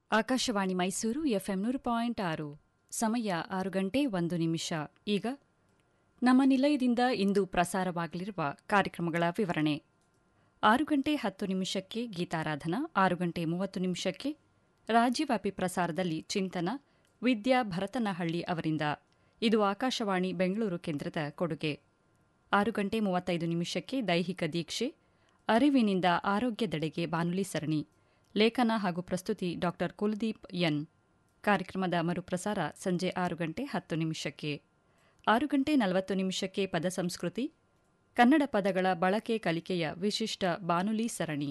Akashvani Mysuru FM ನೂರು point ಆರು ಸಮಯ ಆರು ಗಂಟೆ ಒಂದು ನಿಮಿಷ ಈಗ ನಮ್ಮ ನಿಲಯದಿಂದ ಇಂದು ಪ್ರಸಾರವಾಗಲಿರುವ ಕಾರ್ಯಕ್ರಮಗಳ ವಿವರಣೆ ಆರು ಗಂಟೆ ಹತ್ತು ನಿಮಿಷಕ್ಕೆ ಗೀತಾರಾಧನಾ ಆರು ಗಂಟೆ ಮೂವತ್ತು ನಿಮಿಷಕ್ಕೆ ರಾಜ್ಯವ್ಯಾಪಿ ಪ್ರಸಾರದಲ್ಲಿ ಚಿಂತನ ವಿದ್ಯಾ ಭರತನಹಳ್ಳಿ ಅವರಿಂದ ಇದು ಆಕಾಶವಾಣಿ ಬೆಂಗಳೂರು ಕೇಂದ್ರದ ಕೊಡುಗೆ ಆರು ಗಂಟೆ ಮೂವತ್ತೈದು ನಿಮಿಷಕ್ಕೆ ದೈಹಿಕ ದೀಕ್ಷೆ ಅರಿವಿನಿಂದ ಆರೋಗ್ಯದೆಡೆಗೆ ಬಾನುಲಿ ಸರಣಿ ಲೇಖನ ಹಾಗೂ ಪ್ರಸ್ತುತಿ ಡಾ ಕುಲದೀಪ್ ಎನ್ ಕಾರ್ಯಕ್ರಮದ ಮರುಪ್ರಸಾರ ಸಂಜೆ ಆರು ಗಂಟೆ ಹತ್ತು ನಿಮಿಷಕ್ಕೆ ಆರು ಗಂಟೆ ನಲವತ್ತು ನಿಮಿಷಕ್ಕೆ ಪದ ಸಂಸ್ಕೃತಿ ಕನ್ನಡ ಪದಗಳ ಬಳಕೆ ಕಲಿಕೆಯ ವಿಶಿಷ್ಟ ಬಾನುಲಿ ಸರಣಿ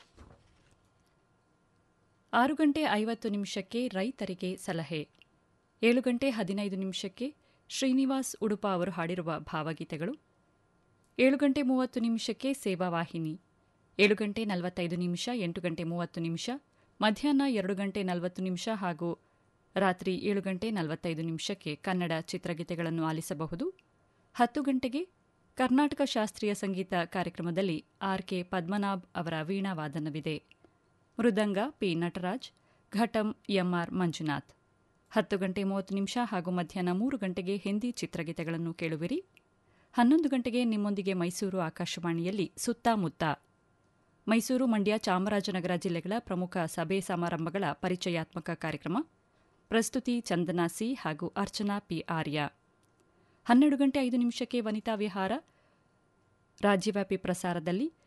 ಆರು ಗಂಟೆ ಐವತ್ತು ನಿಮಿಷಕ್ಕೆ ರೈತರಿಗೆ ಸಲಹೆ ಏಳು ಗಂಟೆ ಹದಿನೈದು ನಿಮಿಷಕ್ಕೆ ಶ್ರೀನಿವಾಸ್ ಉಡುಪ ಅವರು ಹಾಡಿರುವ ಭಾವಗೀತೆಗಳು ಏಳು ಗಂಟೆ ಮೂವತ್ತು ನಿಮಿಷಕ್ಕೆ ಸೇವಾ ವಾಹಿನಿ ಏಳು ಗಂಟೆ ನಲವತ್ತೈದು ನಿಮಿಷ ಎಂಟು ಗಂಟೆ ಮೂವತ್ತು ನಿಮಿಷ ಮಧ್ಯಾಹ್ನ ಎರಡು ಗಂಟೆ ನಲವತ್ತು ನಿಮಿಷ ಹಾಗೂ ರಾತ್ರಿ ಏಳು ಗಂಟೆ ನಲವತ್ತೈದು ನಿಮಿಷಕ್ಕೆ ಕನ್ನಡ ಚಿತ್ರಗೀತೆಗಳನ್ನು ಆಲಿಸಬಹುದು ಹತ್ತು ಗಂಟೆಗೆ ಕರ್ನಾಟಕ ಶಾಸ್ತ್ರೀಯ ಸಂಗೀತ ಕಾರ್ಯಕ್ರಮದಲ್ಲಿ ಆರ್ ಕೆ ಪದ್ಮನಾಭ್ ಅವರ ವೀಣಾವಾದನವಿದೆ ಮೃದಂಗ ಪಿ ನಟರಾಜ್ ಘಟಂ ಎಂಆರ್ ಮಂಜುನಾಥ್ ಹತ್ತು ಗಂಟೆ ಮೂವತ್ತು ನಿಮಿಷ ಹಾಗೂ ಮಧ್ಯಾಹ್ನ ಮೂರು ಗಂಟೆಗೆ ಹಿಂದಿ ಚಿತ್ರಗೀತೆಗಳನ್ನು ಕೇಳುವಿರಿ ಹನ್ನೊಂದು ಗಂಟೆಗೆ ನಿಮ್ಮೊಂದಿಗೆ ಮೈಸೂರು ಆಕಾಶವಾಣಿಯಲ್ಲಿ ಸುತ್ತಮುತ್ತ ಮೈಸೂರು ಮಂಡ್ಯ ಚಾಮರಾಜನಗರ ಜಿಲ್ಲೆಗಳ ಪ್ರಮುಖ ಸಭೆ ಸಮಾರಂಭಗಳ ಪರಿಚಯಾತ್ಮಕ ಕಾರ್ಯಕ್ರಮ ಪ್ರಸ್ತುತಿ ಚಂದನಾ ಸಿ ಹಾಗೂ ಅರ್ಚನಾ ಪಿ ಆರ್ಯ ಹನ್ನೆರಡು ಗಂಟೆ ಐದು ನಿಮಿಷಕ್ಕೆ ವನಿತಾ ವಿಹಾರ ರಾಜ್ಯವ್ಯಾಪಿ ಪ್ರಸಾರದಲ್ಲಿ